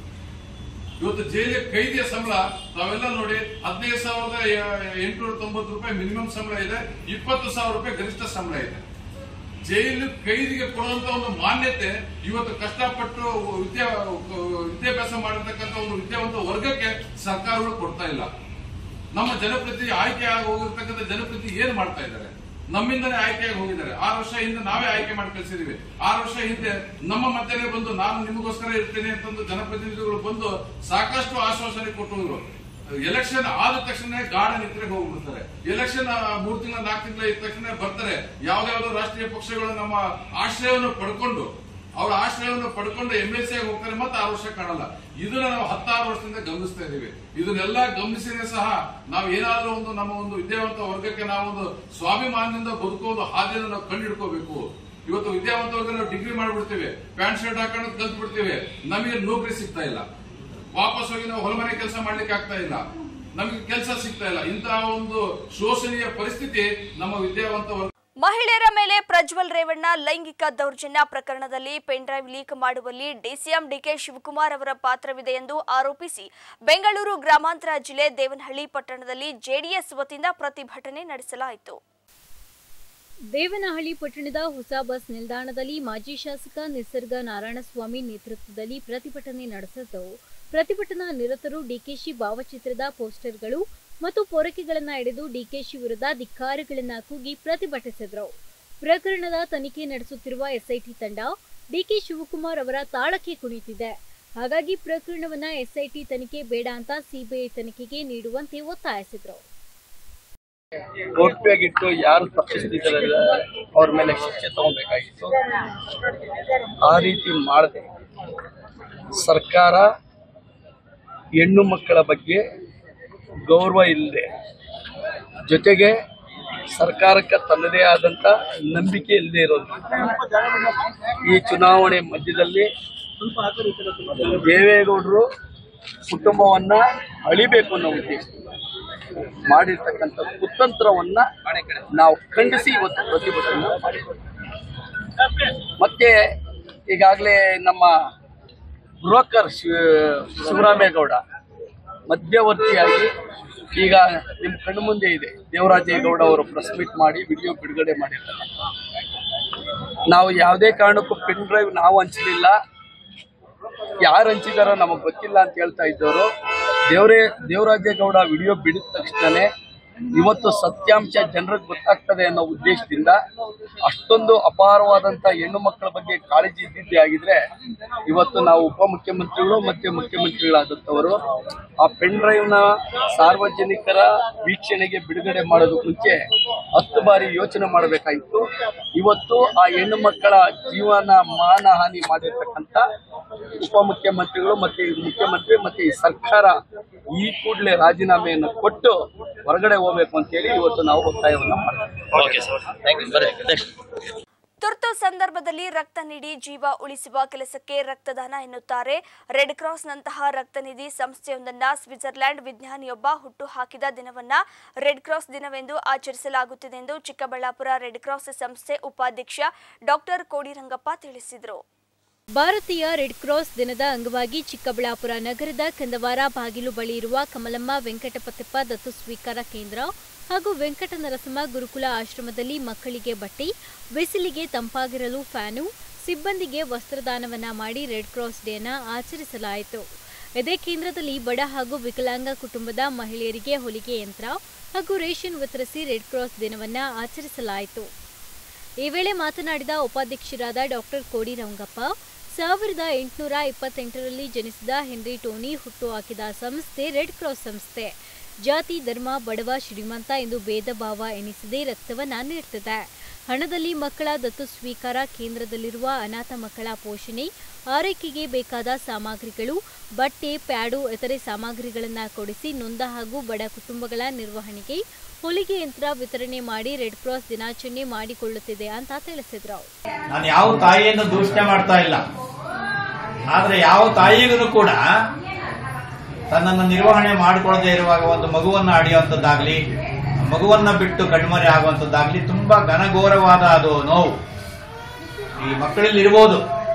ಇವತ್ತು ಜೈಲಿಗೆ ಕೈದಿಯ ಸಂಬಳ ತಾವೆಲ್ಲ ನೋಡಿ ಹದಿನೈದು ಸಾವಿರದ ಎಂಟುನೂರ ತೊಂಬತ್ತು ರೂಪಾಯಿ ಮಿನಿಮಮ್ ಸಂಬಳ ಇದೆ ಇಪ್ಪತ್ತು ಸಾವಿರ ರೂಪಾಯಿ ಗರಿಷ್ಠ ಸಂಬಳ ಇದೆ ಜೈಲು ಕೈದಿಗೆ ಕೊಡುವಂತ ಒಂದು ಮಾನ್ಯತೆ ಇವತ್ತು ಕಷ್ಟಪಟ್ಟು ವಿದ್ಯಾ ವಿದ್ಯಾಭ್ಯಾಸ ಮಾಡಿರ್ತಕ್ಕಂಥ ಒಂದು ವಿದ್ಯಾವಂತ ವರ್ಗಕ್ಕೆ ಸರ್ಕಾರಗಳು ಕೊಡ್ತಾ ಇಲ್ಲ ನಮ್ಮ ಜನಪ್ರತಿನಿಧಿ ಆಯ್ಕೆ ಆಗಿ ಹೋಗಿರ್ತಕ್ಕಂಥ ಜನಪ್ರತಿನಿಧಿ ಏನ್ ಮಾಡ್ತಾ ಇದ್ದಾರೆ ನಮ್ಮಿಂದನೇ ಆಯ್ಕೆಯಾಗಿ ಹೋಗಿದ್ದಾರೆ ಆರು ವರ್ಷ ಹಿಂದೆ ನಾವೇ ಆಯ್ಕೆ ಮಾಡಿ ಕಳಿಸಿದೀವಿ ಆರು ವರ್ಷ ಹಿಂದೆ ನಮ್ಮ ಮಧ್ಯೆ ಬಂದು ನಾನು ನಿಮಗೋಸ್ಕರ ಇರ್ತೇನೆ ಅಂತಂದು ಜನಪ್ರತಿನಿಧಿಗಳು ಬಂದು ಸಾಕಷ್ಟು ಆಶ್ವಾಸನೆ ಕೊಟ್ಟು ಹೋದ್ರು ಎಲೆಕ್ಷನ್ ಆದ ತಕ್ಷಣ ಗಾಢ ನಿದ್ರೆಗೆ ಹೋಗ್ಬಿಡ್ತಾರೆ ಎಲೆಕ್ಷನ್ ಮೂರ್ ತಿಂಗಳ ನಾಲ್ಕು ತಿಂಗಳ ಇದ್ದ ತಕ್ಷಣ ಬರ್ತಾರೆ ಯಾವ್ದಾವ್ದೋ ರಾಷ್ಟ್ರೀಯ ಪಕ್ಷಗಳು ನಮ್ಮ ಆಶ್ರಯವನ್ನು ಪಡ್ಕೊಂಡು ಅವರ ಆಶ್ರಯವನ್ನು ಪಡ್ಕೊಂಡು ಎಂ ಎಲ್ ಸಿ ಆಗಿ ಹೋಗ್ತಾರೆ ಮತ್ತೆ ಆರು ವರ್ಷ ಕಾಣಲ್ಲ ಇದನ್ನ ನಾವು ಹತ್ತಾರು ವರ್ಷದಿಂದ ಗಮನಿಸ್ತಾ ಇದೀವಿ ಇದನ್ನೆಲ್ಲ ಗಮನಿಸಿದ್ರೆ ಸಹ ನಾವು ಏನಾದ್ರೂ ಒಂದು ನಮ್ಮ ಒಂದು ವಿದ್ಯಾವಂತ ವರ್ಗಕ್ಕೆ ನಾವೊಂದು ಸ್ವಾಭಿಮಾನದಿಂದ ಬದುಕುವ ಹಾದಿಯನ್ನು ನಾವು ಕಂಡಿಡ್ಕೋಬೇಕು ಇವತ್ತು ವಿದ್ಯಾವಂತ ವರ್ಗ ನಾವು ಡಿಗ್ರಿ ಮಾಡ್ಬಿಡ್ತೇವೆ ಪ್ಯಾಂಟ್ ಶರ್ಟ್ ಹಾಕೊಂಡು ಕಲ್ತ್ ಬಿಡ್ತೇವೆ ನಮಗೆ ನೌಕರಿ ಸಿಗ್ತಾ ಇಲ್ಲ ವಾಪಸ್ ಹೋಗಿ ನಾವು ಹೊಲಮನೆ ಕೆಲಸ ಮಾಡ್ಲಿಕ್ಕೆ ಆಗ್ತಾ ಇಲ್ಲ ನಮಗೆ ಕೆಲಸ ಸಿಗ್ತಾ ಇಲ್ಲ ಇಂತಹ ಒಂದು ಶೋಷಣೀಯ ಪರಿಸ್ಥಿತಿ ನಮ್ಮ ವಿದ್ಯಾವಂತ ವರ್ಗ ಮಹಿಳೆಯರ ಮೇಲೆ ಪ್ರಜ್ವಲ್ ರೇವಣ್ಣ ಲೈಂಗಿಕ ದೌರ್ಜನ್ಯ ಪ್ರಕರಣದಲ್ಲಿ ಪೆನ್ಡ್ರೈವ್ ಲೀಕ್ ಮಾಡುವಲ್ಲಿ ಡಿಸಿಎಂ ಡಿಕೆ ಶಿವಕುಮಾರ್ ಅವರ ಪಾತ್ರವಿದೆ ಎಂದು ಆರೋಪಿಸಿ ಬೆಂಗಳೂರು ಗ್ರಾಮಾಂತರ ಜಿಲ್ಲೆ ದೇವನಹಳ್ಳಿ ಪಟ್ಟಣದಲ್ಲಿ ಜೆಡಿಎಸ್ ವತಿಯಿಂದ ಪ್ರತಿಭಟನೆ ನಡೆಸಲಾಯಿತು ದೇವನಹಳ್ಳಿ ಪಟ್ಟಣದ ಹೊಸ ಬಸ್ ನಿಲ್ದಾಣದಲ್ಲಿ ಮಾಜಿ ಶಾಸಕ ನಿಸರ್ಗ ನಾರಾಯಣಸ್ವಾಮಿ ನೇತೃತ್ವದಲ್ಲಿ ಪ್ರತಿಭಟನೆ ನಡೆಸಿದ್ದು ಪ್ರತಿಭಟನಾ ನಿರತರು ಡಿಕೆಶಿ ಭಾವಚಿತ್ರದ ಪೋಸ್ಟರ್ಗಳು ಮತ್ತು ಪೊರಕೆಗಳನ್ನ ಹಿಡಿದು ಡಿಕೆಶಿ ವಿರುದ್ಧ ಧಿಕ್ಕಾರಗಳನ್ನ ಕೂಗಿ ಪ್ರತಿಭಟಿಸಿದ್ರು ಪ್ರಕರಣದ ತನಿಖೆ ನಡೆಸುತ್ತಿರುವ ಎಸ್ಐಟಿ ತಂಡ ಡಿಕೆ ಶಿವಕುಮಾರ್ ಅವರ ತಾಳಕ್ಕೆ ಕುಣಿತಿದೆ ಹಾಗಾಗಿ ಪ್ರಕರಣವನ್ನ ಎಸ್ಐಟಿ ತನಿಖೆ ಬೇಡ ಅಂತ ಸಿಬಿಐ ತನಿಖೆಗೆ ನೀಡುವಂತೆ ಒತ್ತಾಯಿಸಿದ್ರು ಗೌಪ್ಯಗಿಟ್ಟು ಯಾರು ತಪ್ಪಿಸ್ತಿದ್ದಾರೆ ಅವ್ರ ಮೇಲೆ ಶಿಕ್ಷೆ ತಗೋಬೇಕಾಗಿತ್ತು ಆ ರೀತಿ ಮಾಡದೆ ಸರ್ಕಾರ ಹೆಣ್ಣು ಮಕ್ಕಳ ಬಗ್ಗೆ ಗೌರವ ಇಲ್ಲದೆ ಜೊತೆಗೆ ಸರ್ಕಾರಕ್ಕೆ ತನ್ನದೇ ಆದಂತ ನಂಬಿಕೆ ಇಲ್ಲದೆ ಇರೋದು ಈ ಚುನಾವಣೆ ಮಧ್ಯದಲ್ಲಿ ದೇವೇಗೌಡರು ಕುಟುಂಬವನ್ನ ಅಳಿಬೇಕು ಅನ್ನೋ ಉದ್ದೇಶ ಮಾಡಿರ್ತಕ್ಕಂಥ ಕುತಂತ್ರವನ್ನ ನಾವು ಖಂಡಿಸಿ ಇವತ್ತು ಪ್ರತಿಭಟನೆ ಮಾಡಿದ್ದೇವೆ ಮತ್ತೆ ಈಗಾಗಲೇ ನಮ್ಮ ಬ್ರೋಕರ್ ಶಿವ ಶಿವರಾಮೇಗೌಡ ಮಧ್ಯವರ್ತಿಯಾಗಿ ಈಗ ನಿಮ್ಮ ಕಣ್ಣು ಮುಂದೆ ಇದೆ ದೇವರಾಜೇಗೌಡ ಅವರು ಪ್ರೆಸ್ ಮೀಟ್ ಮಾಡಿ ವಿಡಿಯೋ ಬಿಡುಗಡೆ ಮಾಡಿರ್ತಾರೆ ನಾವು ಯಾವುದೇ ಕಾರಣಕ್ಕೂ ಪೆನ್ ಡ್ರೈವ್ ನಾವು ಹಂಚಲಿಲ್ಲ ಯಾರು ಹಂಚಿದಾರೋ ನಮಗೆ ಗೊತ್ತಿಲ್ಲ ಅಂತ ಹೇಳ್ತಾ ಇದ್ದವರು ದೇವರೇ ದೇವರಾಜೇಗೌಡ ವಿಡಿಯೋ ಬಿಡಿದ ತಕ್ಷಣನೇ ಇವತ್ತು ಸತ್ಯಾಂಶ ಜನರಿಗೆ ಗೊತ್ತಾಗ್ತದೆ ಅನ್ನೋ ಉದ್ದೇಶದಿಂದ ಅಷ್ಟೊಂದು ಅಪಾರವಾದಂತ ಹೆಣ್ಣು ಮಕ್ಕಳ ಬಗ್ಗೆ ಕಾಳಜಿ ಇದ್ದಿದ್ದೇ ಆಗಿದ್ರೆ ಇವತ್ತು ನಾವು ಉಪಮುಖ್ಯಮಂತ್ರಿಗಳು ಮತ್ತೆ ಮುಖ್ಯಮಂತ್ರಿಗಳಾದಂಥವರು ಆ ಪೆನ್ ಡ್ರೈವ್ನ ಸಾರ್ವಜನಿಕರ ವೀಕ್ಷಣೆಗೆ ಬಿಡುಗಡೆ ಮಾಡೋದು ಮುಂಚೆ ಹತ್ತು ಬಾರಿ ಯೋಚನೆ ಮಾಡಬೇಕಾಗಿತ್ತು ಇವತ್ತು ಆ ಹೆಣ್ಣು ಮಕ್ಕಳ ಜೀವನ ಮಾನ ಹಾನಿ ಮಾಡಿರ್ತಕ್ಕಂಥ ಉಪಮುಖ್ಯಮಂತ್ರಿಗಳು ಮತ್ತೆ ಈ ಮುಖ್ಯಮಂತ್ರಿ ಮತ್ತೆ ಈ ಸರ್ಕಾರ ಈ ಕೂಡಲೇ ರಾಜೀನಾಮೆಯನ್ನು ಕೊಟ್ಟು ಹೊರಗಡೆ ಹೋಗ್ಬೇಕು ಅಂತೇಳಿ ಇವತ್ತು ನಾವು ಒತ್ತಾಯವನ್ನ ಮಾಡ್ತೀವಿ ತುರ್ತು ಸಂದರ್ಭದಲ್ಲಿ ರಕ್ತ ನೀಡಿ ಜೀವ ಉಳಿಸುವ ಕೆಲಸಕ್ಕೆ ರಕ್ತದಾನ ಎನ್ನುತ್ತಾರೆ ರೆಡ್ ಕ್ರಾಸ್ನಂತಹ ರಕ್ತನಿಧಿ ಸಂಸ್ಥೆಯೊಂದನ್ನ ಸ್ವಿಟ್ಜರ್ಲ್ಯಾಂಡ್ ವಿಜ್ಞಾನಿಯೊಬ್ಬ ಹುಟ್ಟು ಹಾಕಿದ ದಿನವನ್ನ ರೆಡ್ ಕ್ರಾಸ್ ದಿನವೆಂದು ಆಚರಿಸಲಾಗುತ್ತಿದೆ ಎಂದು ಚಿಕ್ಕಬಳ್ಳಾಪುರ ರೆಡ್ ಕ್ರಾಸ್ ಸಂಸ್ಥೆ ಉಪಾಧ್ಯಕ್ಷ ಡಾಕ್ಟರ್ ಕೋಡಿರಂಗಪ್ಪ ತಿಳಿಸಿದರು ಭಾರತೀಯ ರೆಡ್ ಕ್ರಾಸ್ ದಿನದ ಅಂಗವಾಗಿ ಚಿಕ್ಕಬಳ್ಳಾಪುರ ನಗರದ ಕಂದವಾರ ಬಾಗಿಲು ಬಳಿ ಇರುವ ಕಮಲಮ್ಮ ವೆಂಕಟಪತಿಪ್ಪ ದತ್ತು ಸ್ವೀಕಾರ ಕೇಂದ್ರ ಹಾಗೂ ವೆಂಕಟ ನರಸಿಂಹ ಗುರುಕುಲ ಆಶ್ರಮದಲ್ಲಿ ಮಕ್ಕಳಿಗೆ ಬಟ್ಟೆ ಬಿಸಿಲಿಗೆ ತಂಪಾಗಿರಲು ಫ್ಯಾನು ಸಿಬ್ಬಂದಿಗೆ ವಸ್ತ್ರದಾನವನ್ನ ಮಾಡಿ ರೆಡ್ ಕ್ರಾಸ್ ಡೇನ ಆಚರಿಸಲಾಯಿತು ಇದೇ ಕೇಂದ್ರದಲ್ಲಿ ಬಡ ಹಾಗೂ ವಿಕಲಾಂಗ ಕುಟುಂಬದ ಮಹಿಳೆಯರಿಗೆ ಹೊಲಿಗೆ ಯಂತ್ರ ಹಾಗೂ ರೇಷನ್ ವಿತರಿಸಿ ರೆಡ್ ಕ್ರಾಸ್ ದಿನವನ್ನ ಆಚರಿಸಲಾಯಿತು ಈ ವೇಳೆ ಮಾತನಾಡಿದ ಉಪಾಧ್ಯಕ್ಷರಾದ ಡಾಕ್ಟರ್ ಕೋಡಿ ರಂಗಪ್ಪ ಸಾವಿರದ ಎಂಟುನೂರ ಇಪ್ಪತ್ತೆಂಟರಲ್ಲಿ ಜನಿಸಿದ ಹೆನ್ರಿ ಟೋನಿ ಹುಟ್ಟು ಹಾಕಿದ ಸಂಸ್ಥೆ ರೆಡ್ ಕ್ರಾಸ್ ಸಂಸ್ಥೆ ಜಾತಿ ಧರ್ಮ ಬಡವ ಶ್ರೀಮಂತ ಎಂದು ಭೇದ ಭಾವ ಎನಿಸದೆ ರಕ್ತವನ್ನ ನೀಡ್ತಿದೆ ಹಣದಲ್ಲಿ ಮಕ್ಕಳ ದತ್ತು ಸ್ವೀಕಾರ ಕೇಂದ್ರದಲ್ಲಿರುವ ಅನಾಥ ಮಕ್ಕಳ ಪೋಷಣೆ ಆರೈಕೆಗೆ ಬೇಕಾದ ಸಾಮಗ್ರಿಗಳು ಬಟ್ಟೆ ಪ್ಯಾಡು ಇತರೆ ಸಾಮಗ್ರಿಗಳನ್ನು ಕೊಡಿಸಿ ನೊಂದ ಹಾಗೂ ಬಡ ಕುಟುಂಬಗಳ ನಿರ್ವಹಣೆಗೆ ಹೊಲಿಗೆ ಯಂತ್ರ ವಿತರಣೆ ಮಾಡಿ ರೆಡ್ ಕ್ರಾಸ್ ದಿನಾಚರಣೆ ಮಾಡಿಕೊಳ್ಳುತ್ತಿದೆ ಅಂತ ತಿಳಿಸಿದ್ರು ನಾನು ಯಾವ ತಾಯಿಯನ್ನು ದೂಷಣೆ ಮಾಡ್ತಾ ಇಲ್ಲ ಆದ್ರೆ ಯಾವ ತಾಯಿಗೂ ಕೂಡ ತನ್ನನ್ನು ನಿರ್ವಹಣೆ ಮಾಡಿಕೊಳ್ಳದೆ ಇರುವಾಗ ಒಂದು ಮಗುವನ್ನ ಅಡಿಯುವಂಥದ್ದಾಗ್ಲಿ ಮಗುವನ್ನ ಬಿಟ್ಟು ಕಣ್ಮರೆ ಆಗುವಂಥದ್ದಾಗ್ಲಿ ತುಂಬಾ ಘನಘೋರವಾದ ಅದು ನೋವು ಈ ಮಕ್ಕಳಲ್ಲಿ ಇರ್ಬೋದು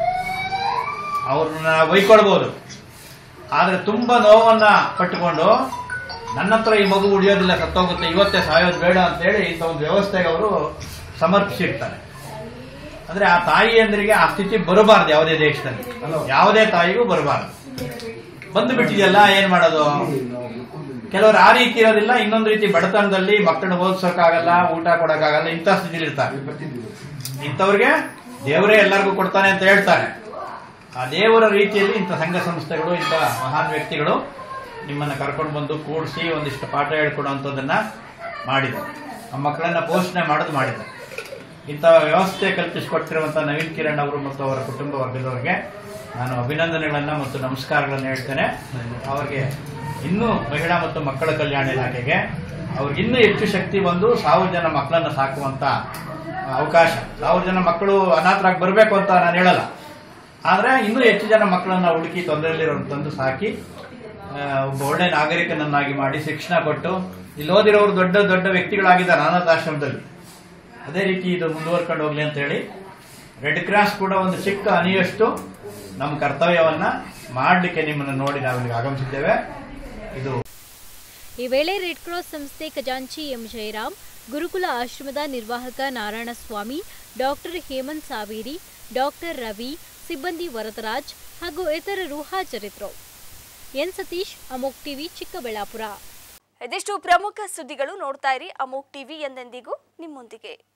ಅವ್ರನ್ನ ಬೈಕೊಳ್ಬೋದು ಆದ್ರೆ ತುಂಬಾ ನೋವನ್ನ ಪಟ್ಟುಕೊಂಡು ನನ್ನ ಹತ್ರ ಈ ಮಗು ಉಳಿಯೋದಿಲ್ಲ ಸತ್ತೋಗುತ್ತೆ ಇವತ್ತೇ ಸಾಯೋದು ಬೇಡ ಅಂತೇಳಿ ಇಂಥ ಒಂದು ವ್ಯವಸ್ಥೆಗೆ ಅವರು ಸಮರ್ಪಿಸಿರ್ತಾರೆ ಅಂದ್ರೆ ಆ ತಾಯಿಯಂದ್ರಿಗೆ ಆ ಸ್ಥಿತಿ ಬರಬಾರ್ದು ಯಾವುದೇ ದೇಶದಲ್ಲಿ ಯಾವುದೇ ತಾಯಿಗೂ ಬರಬಾರ್ದು ಬಂದು ಬಿಟ್ಟಿದೆಯಲ್ಲ ಏನ್ ಮಾಡೋದು ಕೆಲವರು ಆ ರೀತಿ ಇರೋದಿಲ್ಲ ಇನ್ನೊಂದು ರೀತಿ ಬಡತನದಲ್ಲಿ ಮಕ್ಕಳನ್ನ ಓದಿಸೋಕ್ಕಾಗಲ್ಲ ಊಟ ಕೊಡಕ್ಕಾಗಲ್ಲ ಇಂಥ ಸ್ಥಿತಿಲಿ ಇರ್ತಾರೆ ಇಂಥವ್ರಿಗೆ ದೇವರೇ ಎಲ್ಲರಿಗೂ ಕೊಡ್ತಾನೆ ಅಂತ ಹೇಳ್ತಾರೆ ಆ ದೇವರ ರೀತಿಯಲ್ಲಿ ಇಂಥ ಸಂಘ ಸಂಸ್ಥೆಗಳು ಇಂಥ ಮಹಾನ್ ವ್ಯಕ್ತಿಗಳು ನಿಮ್ಮನ್ನ ಕರ್ಕೊಂಡು ಬಂದು ಕೂಡಿಸಿ ಒಂದಿಷ್ಟು ಪಾಠ ಹೇಳ್ಕೊಡುವಂಥದ್ದನ್ನ ಮಾಡಿದ್ದಾರೆ ಆ ಮಕ್ಕಳನ್ನ ಪೋಷಣೆ ಮಾಡೋದು ಮಾಡಿದ್ದಾರೆ ಇಂಥ ವ್ಯವಸ್ಥೆ ಕಲ್ಪಿಸಿಕೊಟ್ಟಿರುವಂತಹ ನವೀನ್ ಕಿರಣ್ ಅವರು ಮತ್ತು ಅವರ ಕುಟುಂಬ ವರ್ಗದವರಿಗೆ ನಾನು ಅಭಿನಂದನೆಗಳನ್ನ ಮತ್ತು ನಮಸ್ಕಾರಗಳನ್ನು ಹೇಳ್ತೇನೆ ಅವರಿಗೆ ಇನ್ನೂ ಮಹಿಳಾ ಮತ್ತು ಮಕ್ಕಳ ಕಲ್ಯಾಣ ಇಲಾಖೆಗೆ ಅವ್ರಿಗೆ ಇನ್ನೂ ಹೆಚ್ಚು ಶಕ್ತಿ ಬಂದು ಸಾವಿರ ಜನ ಮಕ್ಕಳನ್ನ ಸಾಕುವಂತ ಅವಕಾಶ ಸಾವಿರ ಜನ ಮಕ್ಕಳು ಅನಾಥರಾಗಿ ಬರಬೇಕು ಅಂತ ನಾನು ಹೇಳಲ್ಲ ಆದ್ರೆ ಇನ್ನೂ ಹೆಚ್ಚು ಜನ ಮಕ್ಕಳನ್ನ ಹುಡುಕಿ ತೊಂದರೆಯಲ್ಲಿರೋ ತಂದು ಸಾಕಿ ಆ, ಒಬ್ಬ ಒಳ್ಳೆ ನಾಗರಿಕನನ್ನಾಗಿ ಮಾಡಿ ಶಿಕ್ಷಣ ಕೊಟ್ಟು ಇಲ್ಲಿ ಓದಿರೋರು ದೊಡ್ಡ ದೊಡ್ಡ ವ್ಯಕ್ತಿಗಳಾಗಿದ್ದಾರೆ ಅನಾಥಾಶ್ರಮದಲ್ಲಿ ಅದೇ ರೀತಿ ಇದು ಮುಂದುವರ್ಕೊಂಡು ಹೋಗ್ಲಿ ಅಂತ ಹೇಳಿ ರೆಡ್ ಕ್ರಾಸ್ ಕೂಡ ಒಂದು ಚಿಕ್ಕ ಅನಿಯಷ್ಟು ನಮ್ಮ ಕರ್ತವ್ಯವನ್ನ ಮಾಡಲಿಕ್ಕೆ ನಿಮ್ಮನ್ನು ನೋಡಿ ನಾವು ಇಲ್ಲಿಗೆ ಆಗಮಿಸಿದ್ದೇವೆ ಇದು ಈ ವೇಳೆ ರೆಡ್ ಕ್ರಾಸ್ ಸಂಸ್ಥೆ ಖಜಾಂಚಿ ಎಂ ಜಯರಾಮ್ ಗುರುಕುಲ ಆಶ್ರಮದ ನಿರ್ವಾಹಕ ನಾರಾಯಣಸ್ವಾಮಿ ಡಾಕ್ಟರ್ ಹೇಮಂತ್ ಸಾವೇರಿ ಡಾಕ್ಟರ್ ರವಿ ಸಿಬ್ಬಂದಿ ವರದರಾಜ್ ಹಾಗೂ ಇತರರು ಹಾಜರಿದ್ದರು ಎನ್ ಸತೀಶ್ ಅಮೋಕ್ ಟಿವಿ ಚಿಕ್ಕಬಳ್ಳಾಪುರ ಇದಿಷ್ಟು ಪ್ರಮುಖ ಸುದ್ದಿಗಳು ನೋಡ್ತಾ ಇರಿ ಅಮೋಕ್ ಟಿವಿ ಎಂದೆಂದಿಗೂ ನಿಮ್ಮೊಂದಿಗೆ